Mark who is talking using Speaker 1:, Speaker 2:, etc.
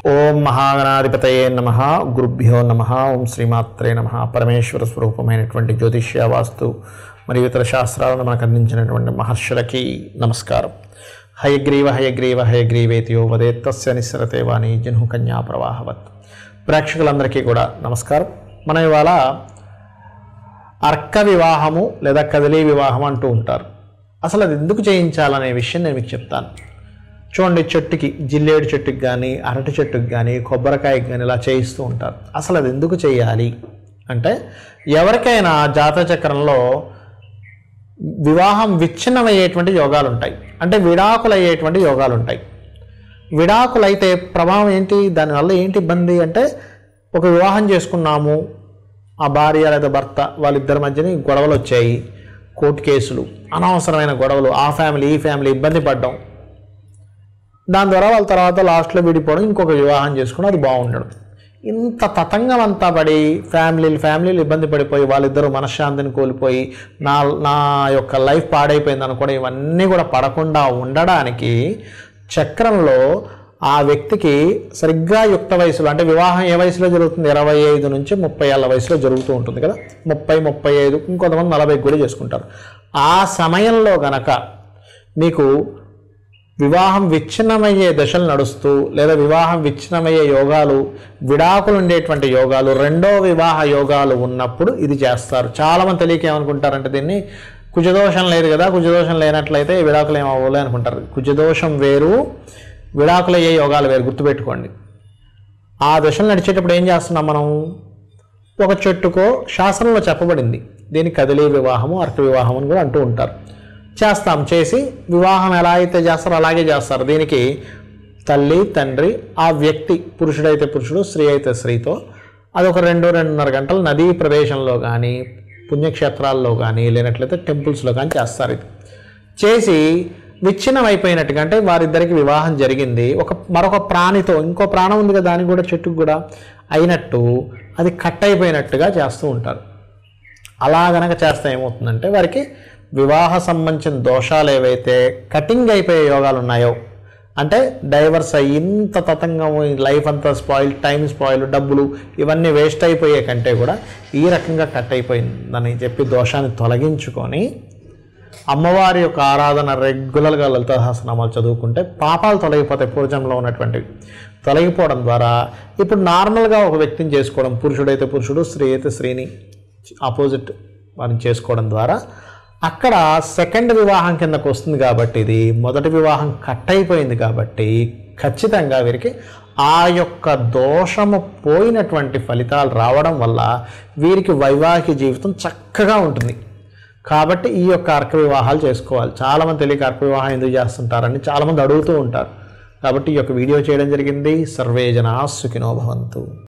Speaker 1: ఓం మహాగణాధిపతయే నమ గురుభ్యో నమ ఓం శ్రీమాత్రే నమ పరమేశ్వర స్వరూపమైనటువంటి జ్యోతిష్య వాస్తు మరియు ఇతర శాస్త్రాలను మనకు అందించినటువంటి మహర్షులకి నమస్కారం హయగ్రీవ హయగ్రీవ హయగ్రీవేతియో వదే తస్య నిస్సరతే వాణి జన్హు కన్యా ప్రవాహవత్ ప్రేక్షకులందరికీ కూడా నమస్కారం మనం ఇవాళ అర్క వివాహము లేదా కదిలీ వివాహం అంటూ ఉంటారు అసలు అది ఎందుకు చేయించాలనే విషయం నేను మీకు చెప్తాను చూడండి చెట్టుకి జిల్లేడు చెట్టుకి కానీ అరటి చెట్టుకి కానీ కొబ్బరికాయకి కానీ ఇలా చేయిస్తూ ఉంటారు అసలు అది ఎందుకు చేయాలి అంటే ఎవరికైనా జాతక చక్రంలో వివాహం విచ్ఛిన్నమయ్యేటువంటి యోగాలు ఉంటాయి అంటే విడాకులు అయ్యేటువంటి యోగాలు ఉంటాయి విడాకులు అయితే ప్రభావం ఏంటి దానివల్ల ఏంటి ఇబ్బంది అంటే ఒక వివాహం చేసుకున్నాము ఆ భార్య లేదా భర్త వాళ్ళిద్దరి మధ్యని గొడవలు వచ్చాయి కోర్టు కేసులు అనవసరమైన గొడవలు ఆ ఫ్యామిలీ ఈ ఫ్యామిలీ ఇబ్బంది పడ్డం దాని ద్వారా వాళ్ళ తర్వాత లాస్ట్లో విడిపోవడం ఇంకొక వివాహం చేసుకుని అది బాగుండడం ఇంత తతంగం అంతా పడి ఫ్యామిలీలు ఫ్యామిలీలు ఇబ్బంది పడిపోయి వాళ్ళిద్దరూ మనశ్శాంతిని కోల్పోయి నా నా యొక్క లైఫ్ పాడైపోయింది అనుకోవడం ఇవన్నీ కూడా పడకుండా ఉండడానికి చక్రంలో ఆ వ్యక్తికి సరిగ్గా యుక్త వయసులో అంటే వివాహం ఏ వయసులో జరుగుతుంది ఇరవై ఐదు నుంచి ముప్పై ఏళ్ళ వయసులో జరుగుతూ ఉంటుంది కదా ముప్పై ముప్పై ఐదు ఇంకొంతమంది నలభై కూడా చేసుకుంటారు ఆ సమయంలో గనక మీకు వివాహం విచ్ఛిన్నమయ్యే దశలు నడుస్తూ లేదా వివాహం విచ్ఛిన్నమయ్యే యోగాలు విడాకులు ఉండేటువంటి యోగాలు రెండో వివాహ యోగాలు ఉన్నప్పుడు ఇది చేస్తారు చాలామంది తెలియక ఏమనుకుంటారంటే దీన్ని కుజదోషం లేదు కదా కుజదోషం లేనట్లయితే విడాకులు ఏమవ్వాలి అనుకుంటారు కుజదోషం వేరు విడాకులు అయ్యే యోగాలు వేరు గుర్తుపెట్టుకోండి ఆ దశలు నడిచేటప్పుడు ఏం చేస్తున్నాం మనం ఒక చెట్టుకో శాస్త్రంలో చెప్పబడింది దీన్ని కదిలే వివాహము అర్క వివాహం అని కూడా అంటూ ఉంటారు చేస్తాం చేసి వివాహం ఎలా అయితే చేస్తారో అలాగే చేస్తారు దీనికి తల్లి తండ్రి ఆ వ్యక్తి పురుషుడైతే పురుషుడు స్త్రీ అయితే స్త్రీతో అది ఒక రెండు రెండున్నర గంటలు నదీ ప్రదేశంలో కానీ పుణ్యక్షేత్రాల్లో కానీ లేనట్లయితే టెంపుల్స్లో కానీ చేస్తారు ఇది చేసి విచ్ఛిన్నం అయిపోయినట్టుగా అంటే వారిద్దరికి వివాహం జరిగింది ఒక మరొక ప్రాణితో ఇంకో ప్రాణం ఉంది కదా దానికి కూడా చెట్టుకు కూడా అయినట్టు అది కట్ అయిపోయినట్టుగా చేస్తూ ఉంటారు అలా గనక చేస్తే ఏమవుతుందంటే వారికి వివాహ సంబంధించిన దోషాలు ఏవైతే కటింగ్ అయిపోయే యోగాలు ఉన్నాయో అంటే డైవర్స్ అయ్యి ఇంత తతంగం లైఫ్ అంతా స్పాయిల్ టైం స్పాయిల్ డబ్బులు ఇవన్నీ వేస్ట్ అయిపోయే కంటే కూడా ఈ రకంగా కట్ అయిపోయిందని చెప్పి దోషాన్ని తొలగించుకొని అమ్మవారి యొక్క ఆరాధన రెగ్యులర్గా లలిత సహస్రనామాలు చదువుకుంటే పాపాలు తొలగిపోతాయి పూర్వజంలో ఉన్నటువంటివి తొలగిపోవడం ద్వారా ఇప్పుడు నార్మల్గా ఒక వ్యక్తిని చేసుకోవడం పురుషుడైతే పురుషుడు స్త్రీ అయితే స్త్రీని ఆపోజిట్ వారిని చేసుకోవడం ద్వారా అక్కడ సెకండ్ వివాహం కిందకు వస్తుంది కాబట్టి ఇది మొదటి వివాహం కట్ అయిపోయింది కాబట్టి ఖచ్చితంగా వీరికి ఆ యొక్క దోషము పోయినటువంటి ఫలితాలు రావడం వల్ల వీరికి వైవాహిక జీవితం చక్కగా ఉంటుంది కాబట్టి ఈ యొక్క అర్క వివాహాలు చేసుకోవాలి చాలామంది తెలియక అర్క వివాహం ఎందుకు చేస్తుంటారని చాలామంది అడుగుతూ ఉంటారు కాబట్టి ఈ యొక్క వీడియో చేయడం జరిగింది సర్వే జనా సుఖినో భవంతు